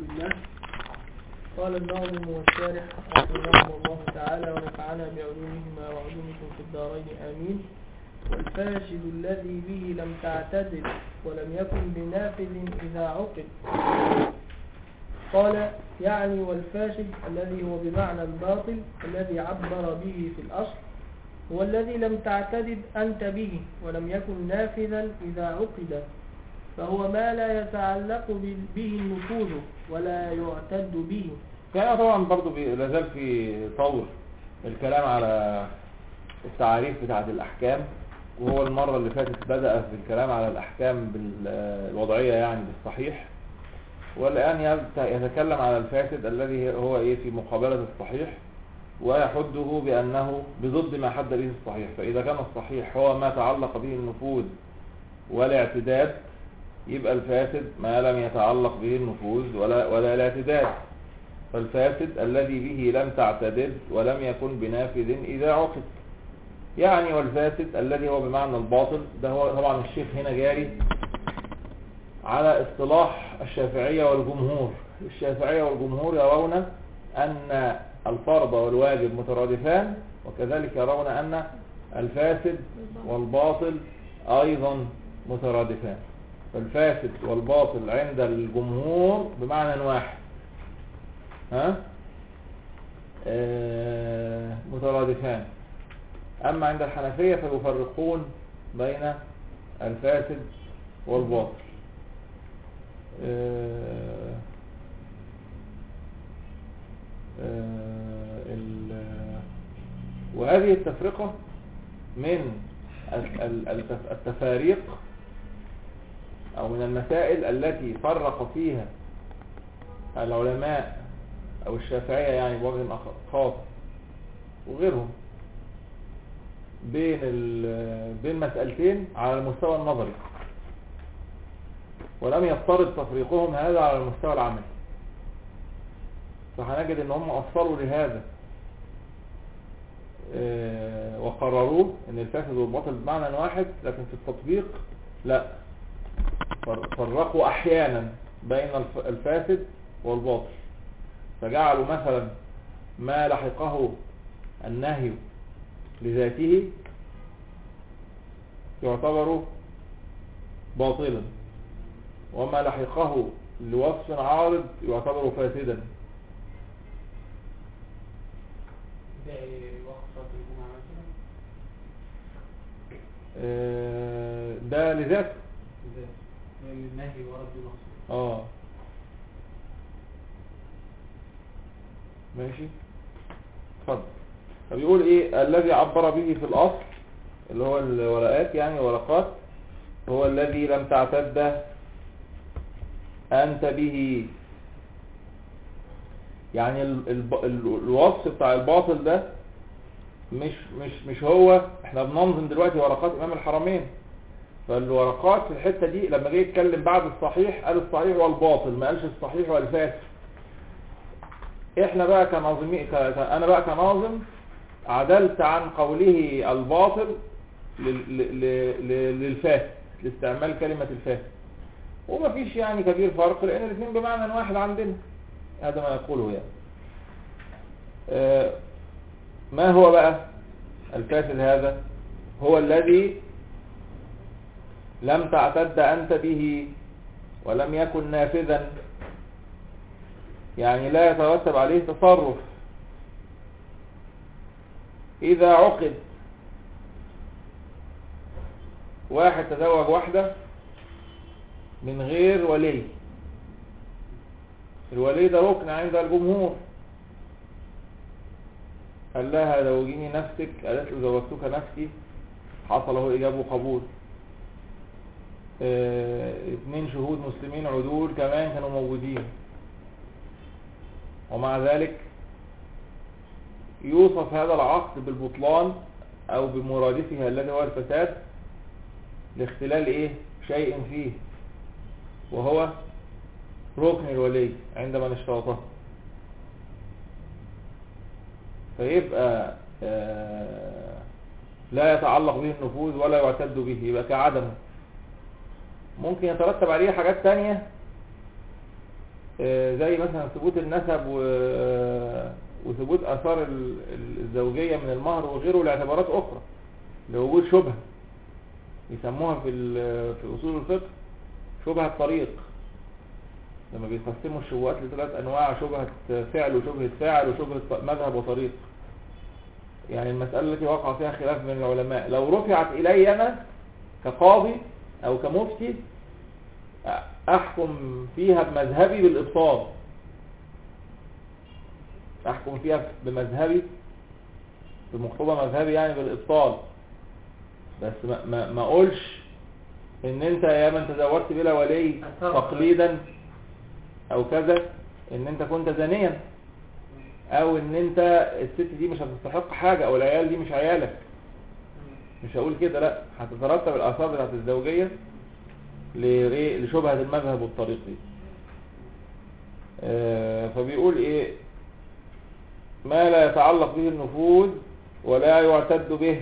لله قال الناظم والشارح رحمه الله تعالى ونفعنا بعلومهما وعلومكم في الدارين آمين والفاسد الذي به لم تعتدل ولم يكن بنافذ إذا عقد قال يعني والفاسد الذي هو بمعنى الباطل الذي عبر به في الأصل هو الذي لم تعتدد أنت به ولم يكن نافذا إذا عقد فهو ما لا يتعلق به النفوذ ولا يعتد به يعني طبعا برضو بي- لازال في طور الكلام على التعاريف بتاعة الأحكام وهو المرة اللي فاتت بدأ في الكلام على الأحكام بال- الوضعية يعني بالصحيح والآن يبت- يتكلم على الفاسد الذي هو إيه في مقابلة الصحيح ويحده بأنه بضد ما حد به الصحيح فإذا كان الصحيح هو ما تعلق به النفوذ والاعتداد يبقى الفاسد ما لم يتعلق به النفوذ ولا, ولا الاعتداد فالفاسد الذي به لم تعتدد ولم يكن بنافذ إذا عقد يعني والفاسد الذي هو بمعنى الباطل ده هو طبعا الشيخ هنا جاري على اصطلاح الشافعية والجمهور الشافعية والجمهور يرون أن الفرض والواجب مترادفان وكذلك يرون أن الفاسد والباطل أيضا مترادفان فالفاسد والباطل عند الجمهور بمعنى واحد ها آه مترادفان أما عند الحنفية فيفرقون بين الفاسد والباطل آه آه ال- وهذه التفرقة من ال- ال- التف- التفاريق أو من المسائل التي فرق فيها العلماء أو الشافعية يعني بوجه أخ- خاص وغيرهم بين ال- بين مسألتين على المستوى النظري ولم يفترض تفريقهم هذا على المستوى العملي فهنجد ان هم اصلوا لهذا آه، وقرروه ان الفاسد والباطل بمعنى واحد لكن في التطبيق لا فر- فرقوا احيانا بين الف- الفاسد والباطل فجعلوا مثلا ما لحقه النهي لذاته يعتبر باطلا وما لحقه لوصف عارض يعتبر فاسدا زي وقفة الجمعة مثلا آه، ده لذاته زي النهي ورد المقصود اه ماشي اتفضل فبيقول ايه الذي عبر به في الاصل اللي هو الورقات يعني ورقات هو الذي لم تعتد انت به يعني ال ال ال الوصف بتاع الباطل ده مش مش مش هو احنا بننظم دلوقتي ورقات امام الحرمين فالورقات في الحتة دي لما جه يتكلم بعد الصحيح قال الصحيح والباطل ما قالش الصحيح والفاسد احنا بقى كناظمين ك... ك... انا بقى كناظم عدلت عن قوله الباطل لل... ل... ل... للفاسد لاستعمال كلمة الفاسد ومفيش يعني كبير فرق لان الاثنين بمعنى واحد عندنا هذا ما يقوله يعني آه، ما هو بقى الفاسد هذا هو الذي لم تعتد أنت به ولم يكن نافذا يعني لا يترتب عليه تصرف إذا عقد واحد تزوج واحدة من غير ولي الولي ده ركن عند الجمهور قال لها زوجيني نفسك قالت له زوجتك نفسي حصل له إجابة وقبول اه اتنين شهود مسلمين عدول كمان كانوا موجودين ومع ذلك يوصف هذا العقد بالبطلان او بمرادفها الذي هو الفساد لاختلال ايه شيء فيه وهو ركن الولي عند من اشترطه فيبقى آه لا يتعلق به النفوذ ولا يعتد به يبقى كعدمه ممكن يترتب عليه حاجات تانية آه، زي مثلا ثبوت النسب و- وثبوت اثار ال- ال- الزوجية من المهر وغيره لاعتبارات اخرى لوجود شبهة يسموها في ال- في اصول الفقه شبهة طريق لما بيقسموا الشبهات لثلاث انواع شبهة فعل وشبهة فاعل وشبهة ط- مذهب وطريق يعني المسألة التي وقع فيها خلاف بين العلماء لو رفعت الي انا كقاضي او كمفتي احكم فيها بمذهبي بالابطال احكم فيها بمذهبي بمقتضى مذهبي يعني بالابطال بس ما, ما, ما اقولش ان انت يا من تزوجت بلا ولي تقليدا او كذا ان انت كنت زانيا او ان انت الست دي مش هتستحق حاجة او العيال دي مش عيالك مش هقول كده لا هتترتب الاثار بتاعت الزوجية لإيه؟ لشبهة المذهب والطريق دي آه، فبيقول ايه ما لا يتعلق به النفوذ ولا يعتد به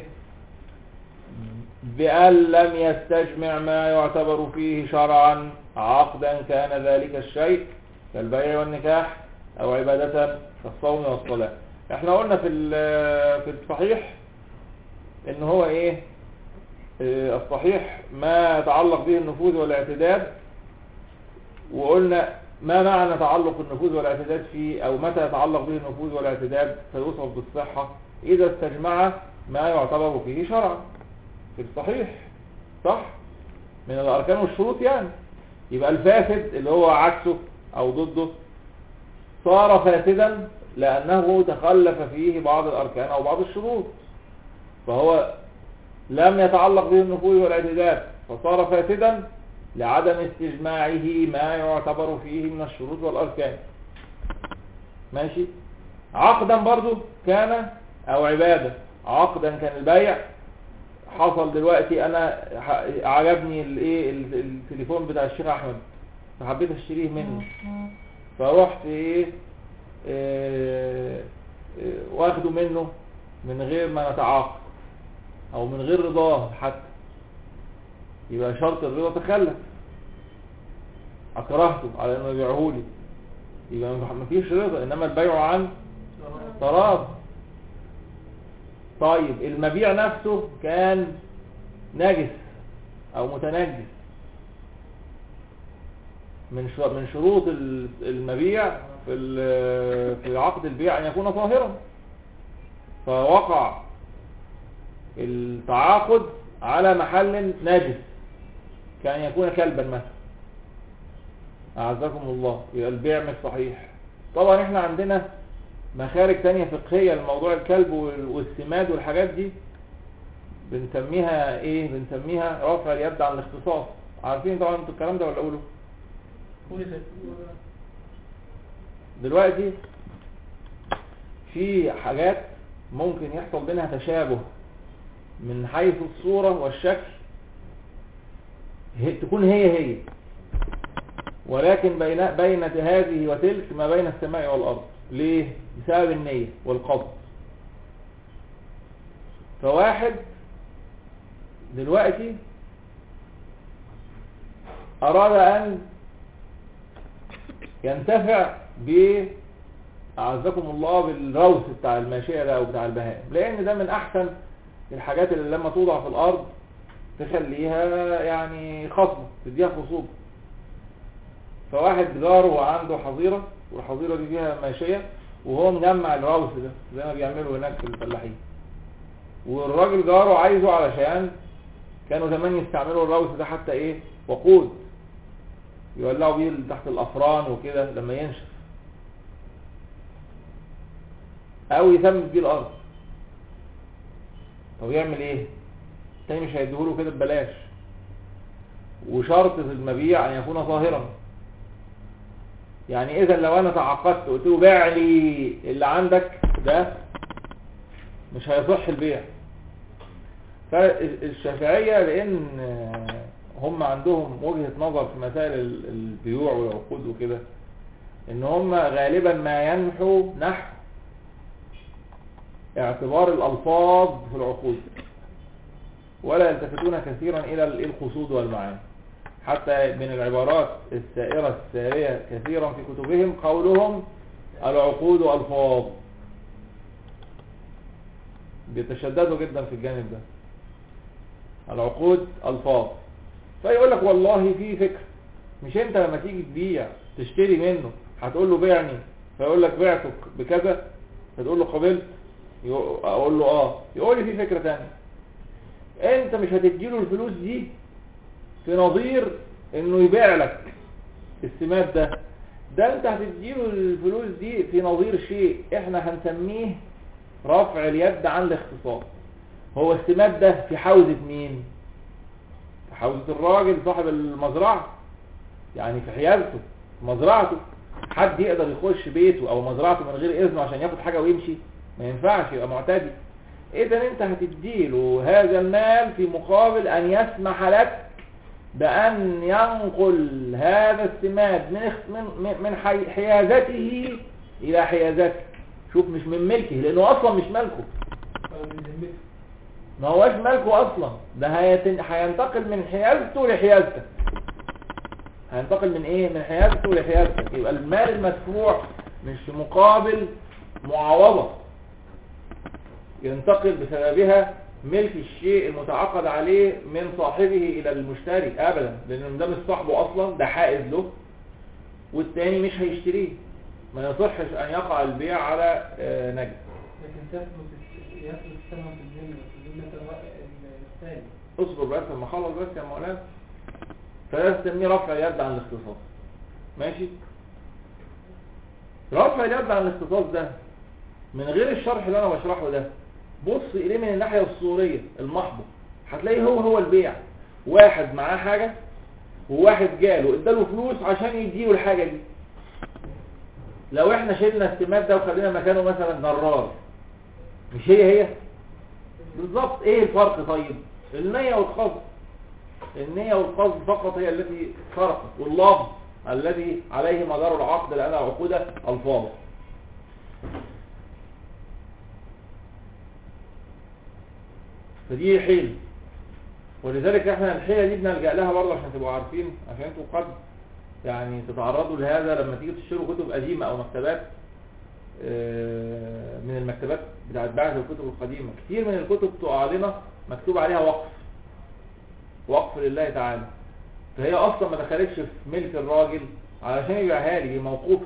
بأن لم يستجمع ما يعتبر فيه شرعا عقدا كان ذلك الشيء كالبيع والنكاح او عبادة كالصوم والصلاة احنا قلنا في ال- في الصحيح ان هو ايه آه، الصحيح ما يتعلق به النفوذ والاعتداد وقلنا ما معنى تعلق النفوذ والاعتداد فيه او متى يتعلق به النفوذ والاعتداد فيوصف بالصحة اذا استجمع ما يعتبر فيه شرعا في الصحيح صح من الاركان والشروط يعني يبقى الفاسد اللي هو عكسه او ضده صار فاسدا لانه تخلف فيه بعض الاركان او بعض الشروط فهو لم يتعلق به النفوذ والاعتداد فصار فاسدا لعدم استجماعه ما يعتبر فيه من الشروط والاركان ماشي عقدا برضو كان او عبادة عقدا كان البيع حصل دلوقتي انا ح- عجبني الايه ال- التليفون بتاع الشيخ احمد فحبيت اشتريه منه فرحت ايه آه، آه، واخده منه من غير ما نتعاقد او من غير رضاه حتى يبقى شرط الرضا تخلف اكرهته على انه يبيعه لي يبقى ما فيش رضا انما البيع عن تراض طيب المبيع نفسه كان نجس او متنجس من شر- من شروط ال- المبيع في ال- في عقد البيع ان يكون طاهرا فوقع التعاقد على محل نجس كان يكون كلبا مثلا أعزكم الله يبقى البيع مش صحيح طبعا احنا عندنا مخارج تانية فقهية لموضوع الكلب وال- والسماد والحاجات دي بنسميها ايه بنسميها رفع اليد عن الاختصاص عارفين طبعا انتوا الكلام ده ولا اقوله قول كده. دلوقتي في حاجات ممكن يحصل بينها تشابه من حيث الصورة والشكل هي تكون هي هي ولكن بين بين هذه وتلك ما بين السماء والأرض ليه؟ بسبب النية والقصد فواحد دلوقتي أراد أن ينتفع ب أعزكم الله بالروث بتاع الماشية ده أو بتاع البهائم لأن ده من أحسن الحاجات اللي لما توضع في الأرض تخليها يعني خصبة تديها خصوبة فواحد جاره عنده حظيرة والحظيرة دي فيها ماشية وهو مجمع الروث ده زي ما بيعملوا هناك في الفلاحين والراجل جاره عايزه علشان كانوا زمان يستعملوا الروث ده حتى ايه وقود يولعوا بيه تحت الافران وكده لما ينشف او يثمن بيه الارض طب يعمل ايه التاني مش هيديهوله كده ببلاش وشرط في المبيع ان يكون ظاهرا يعني اذا لو انا تعاقدت قلت له بيع لي اللي عندك ده مش هيصح البيع فالشافعية لان هم عندهم وجهة نظر في مسائل ال- البيوع والعقود وكده ان هم غالبا ما ينحوا نحو اعتبار الالفاظ في العقود ولا يلتفتون كثيرا الى ال- القصود والمعاني حتى من العبارات السائرة السارية كثيرا في كتبهم قولهم العقود ألفاظ بيتشددوا جدا في الجانب ده العقود ألفاظ فيقول لك والله في فكر مش انت لما تيجي تبيع تشتري منه هتقول له بيعني فيقول لك بعتك بكذا فتقول له قبلت يقو- اقول له اه يقول لي في فكرة تانية انت مش هتديله الفلوس دي في نظير انه يبيع لك السمات ده ده انت هتديله الفلوس دي في نظير شيء احنا هنسميه رفع اليد عن الاختصاص هو السمات ده في حوزة مين في حوزة الراجل صاحب المزرعة يعني في حيازته في مزرعته حد يقدر يخش بيته او مزرعته من غير اذنه عشان ياخد حاجة ويمشي ما ينفعش يبقى معتدي اذا انت هتديله هذا المال في مقابل ان يسمح لك بأن ينقل هذا السماد من اخ- من من- من حي- حيازته إلى حيازتك شوف مش من ملكه لأنه أصلا مش ملكه من ذمته ما هوش ملكه أصلا ده هيتن- هينتقل من حيازته لحيازتك هينتقل من إيه من حيازته لحيازتك يبقى المال المدفوع مش في مقابل معاوضة ينتقل بسببها ملك الشيء المتعاقد عليه من صاحبه الى المشتري ابدا لان ده مش صاحبه اصلا ده حائز له والتاني مش هيشتريه ما يصحش ان يقع البيع على آه، نجس لكن تثبت يثبت الثمن في الذمة في ذمة الرأي الثاني اصبر بس لما اخلص بس يا مولانا فده تسميه رفع اليد عن الاختصاص ماشي رفع اليد عن الاختصاص ده من غير الشرح اللي انا بشرحه ده بص اليه من الناحيه الصوريه المحضه هتلاقيه هو هو البيع واحد معاه حاجه وواحد جاله اداله فلوس عشان يديله الحاجه دي لو احنا شلنا السمات ده وخلينا مكانه مثلا جرار مش هي هي بالظبط ايه الفرق طيب النية والقصد النية والقصد فقط هي التي فرقت واللفظ الذي عليه مدار العقد لأن العقود ألفاظ فدي حيل ولذلك احنا الحيلة دي بنلجأ لها برضه عشان تبقوا عارفين عشان انتوا قد يعني تتعرضوا لهذا لما تيجي تشتروا كتب قديمة او مكتبات آه، من المكتبات بتاعت بعض الكتب القديمة كتير من الكتب تقع لنا مكتوب عليها وقف وقف لله تعالى فهي اصلا ما دخلتش في ملك الراجل علشان يبيعها لي دي موقوفة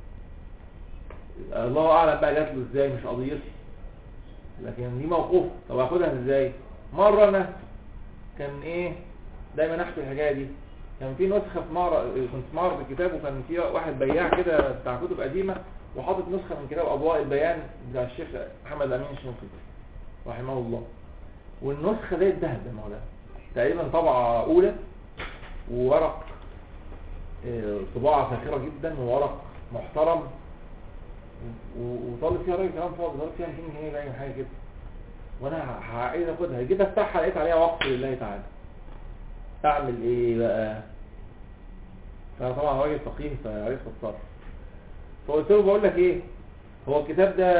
الله اعلم بقى جات له ازاي مش قضيتي لكن دي موقوفة طب اخدها ازاي مرة انا كان ايه دايما احكي الحكاية دي كان في نسخة في معرض كنت في معرض الكتاب وكان في واحد بياع كده بتاع كتب قديمة وحاطط نسخة من كتاب أضواء البيان بتاع الشيخ محمد أمين الشنقيطي رحمه الله والنسخة دي الذهب يا مولانا تقريبا طبعة أولى وورق آه، طباعة فاخرة جدا وورق محترم و- وطالب فيها راجل كلام فاضي طالب فيها 200 جنيه باين حاجة كده وانا ه- عايز اخدها جيت افتحها لقيت عليها وقف لله تعالى اعمل ايه بقى فانا طبعا راجل فقيه فعرفت اتصرف فقلت له بقول لك ايه هو الكتاب ده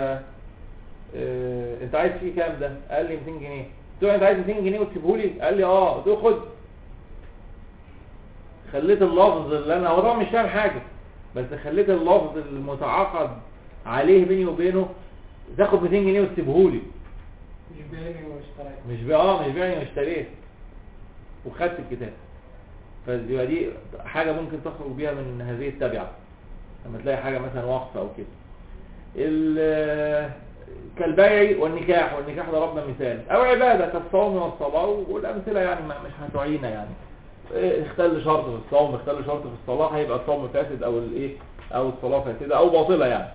اه انت عايز فيه كام ده قال لي 200 جنيه قلت له انت عايز 200 جنيه وتسيبه لي قال لي اه قلت له خد خليت اللفظ اللي انا هو طبعا مش فاهم حاجه بس خليت اللفظ المتعاقد عليه بيني وبينه تاخد 200 جنيه وتسيبه لي مش بيعني واشتريت مش بقى اه مش بيعني واشتريت وخدت الكتاب فيبقى دي حاجة ممكن تخرج بيها من هذه التبعة لما تلاقي حاجة مثلا وقفة او كده ال- كالبيع والنكاح والنكاح ضربنا مثال او عبادة كالصوم والصلاة والامثلة يعني ما- مش هتعينا يعني إيه، اختل شرط في الصوم اختل شرط في الصلاة هيبقى الصوم فاسد او الايه او الصلاة فاسدة او باطلة يعني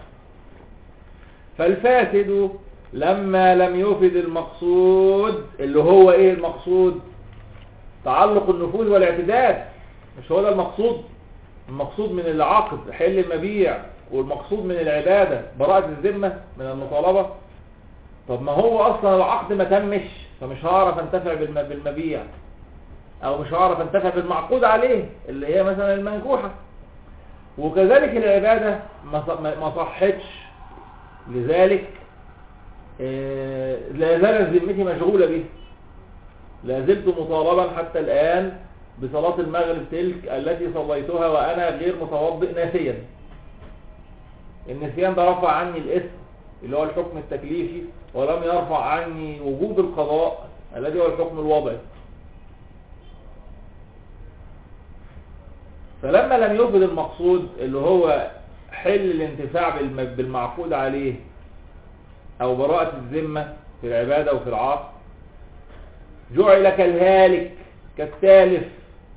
فالفاسد لما لم يفد المقصود اللي هو ايه المقصود تعلق النفوذ والاعتداد مش هو ده المقصود المقصود من العقد حل المبيع والمقصود من العبادة براءة الذمة من المطالبة طب ما هو اصلا العقد ما تمش فمش هعرف انتفع بالم- بالمبيع او مش هعرف انتفع بالمعقود عليه اللي هي مثلا المنكوحة وكذلك العبادة ما ص- ما ما صحتش لذلك آه، لا زالت ذمتي مشغولة به لا زلت مطالبا حتى الآن بصلاة المغرب تلك التي صليتها وأنا غير متوضئ ناسيا النسيان ده رفع عني الاسم اللي هو الحكم التكليفي ولم يرفع عني وجوب القضاء الذي هو الحكم الوضعي فلما لم يفد المقصود اللي هو حل الانتفاع بالم- بالمعقود عليه او براءة الذمة في العبادة وفي العاص جعل كالهالك كالتالف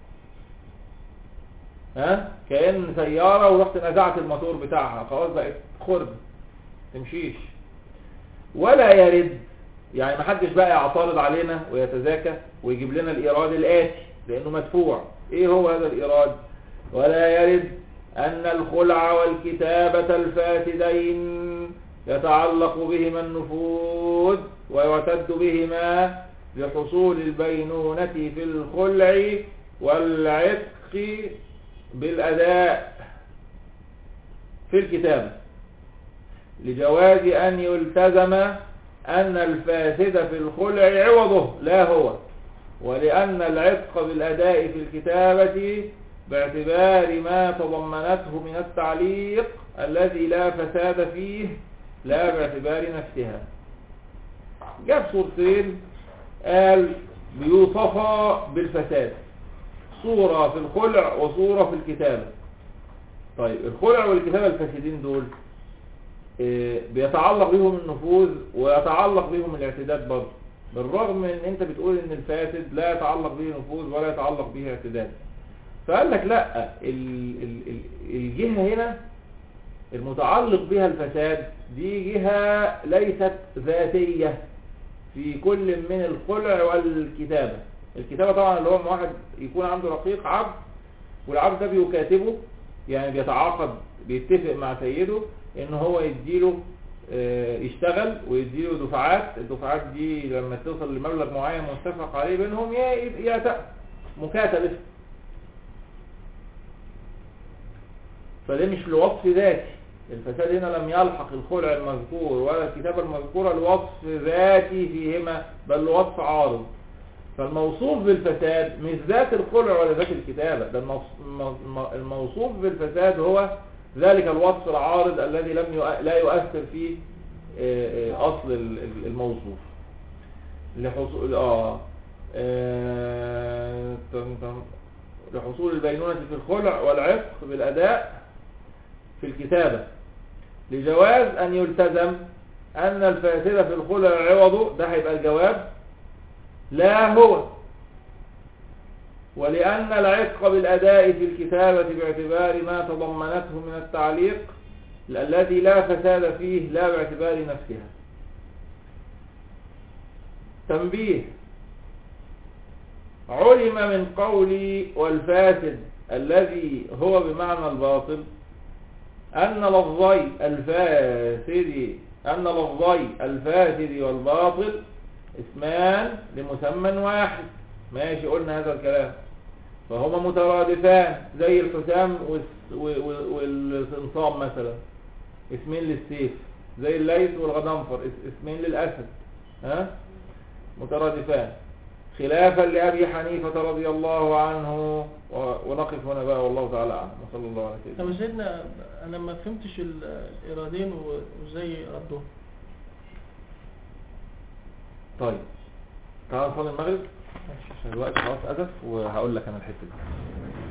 ها كأن سيارة ورحت نزعت الموتور بتاعها خلاص بقت خرد تمشيش ولا يرد يعني محدش بقى يعترض علينا ويتزاكى ويجيب لنا الإيراد الآتي لأنه مدفوع إيه هو هذا الإيراد ولا يرد أن الخلع والكتابة الفاسدين يتعلق بهما النفوذ ويعتد بهما لحصول البينونة في الخلع والعتق بالأداء في الكتابة لجواز أن يلتزم أن الفاسد في الخلع عوضه لا هو ولأن العتق بالأداء في الكتابة باعتبار ما تضمنته من التعليق الذي لا فساد فيه لا باعتبار نفسها جاب صورتين قال بيوصفا بالفساد صورة في الخلع وصورة في الكتابة طيب الخلع والكتابة الفاسدين دول إيه، بيتعلق بهم النفوذ ويتعلق بهم الاعتداد برضه بالرغم من ان انت بتقول ان الفاسد لا يتعلق به نفوذ ولا يتعلق به اعتداد فقال لك لا ال- ال- ال- الجهة هنا المتعلق بها الفساد دي جهة ليست ذاتية في كل من الخلع والكتابة الكتابة طبعا اللي هو واحد يكون عنده رقيق عبد والعبد ده بيكاتبه يعني بيتعاقد بيتفق مع سيده ان هو يديله آه، يشتغل ويديله دفعات الدفعات دي لما توصل لمبلغ معين متفق عليه بينهم ي- يعتق مكاتبة فده مش لوصف ذاتي الفساد هنا لم يلحق الخلع المذكور ولا الكتابة المذكورة لوصف ذاتي فيهما بل لوصف عارض فالموصوف بالفساد مش ذات الخلع ولا ذات الكتابة ده الموص- الم- الموصوف بالفساد هو ذلك الوصف العارض الذي لم يؤ- لا يؤثر في آه، آه، أصل ال- ال- الموصوف لحصول آه آه، تم- تم- لحصول البينونة في الخلع والعتق بالأداء في الكتابة لجواز أن يلتزم أن الفاسد في الخلع عوضه ده هيبقى الجواب لا هو ولأن العتق بالأداء في الكتابة باعتبار ما تضمنته من التعليق الذي لا فساد فيه لا باعتبار نفسها تنبيه علم من قولي والفاسد الذي هو بمعنى الباطل أن لفظي الفاسد أن لفظي الفاسد والباطل اسمان لمسمى واحد ماشي قلنا هذا الكلام فهما مترادفان زي الحسام والس- و- و- والصنصام مثلا اسمين للسيف زي الليث والغضنفر اس- اسمين للأسد ها مترادفان خلافا لأبي حنيفة رضي الله عنه و- ونقف هنا بقى والله تعالى أعلم وصلى الله على سيدنا طب يا سيدنا انا ما فهمتش ال- الإيرادين و- وازاي ردهم طيب تعال نصلي المغرب عشان الوقت خلاص أزف وهقول لك أنا الحتة دي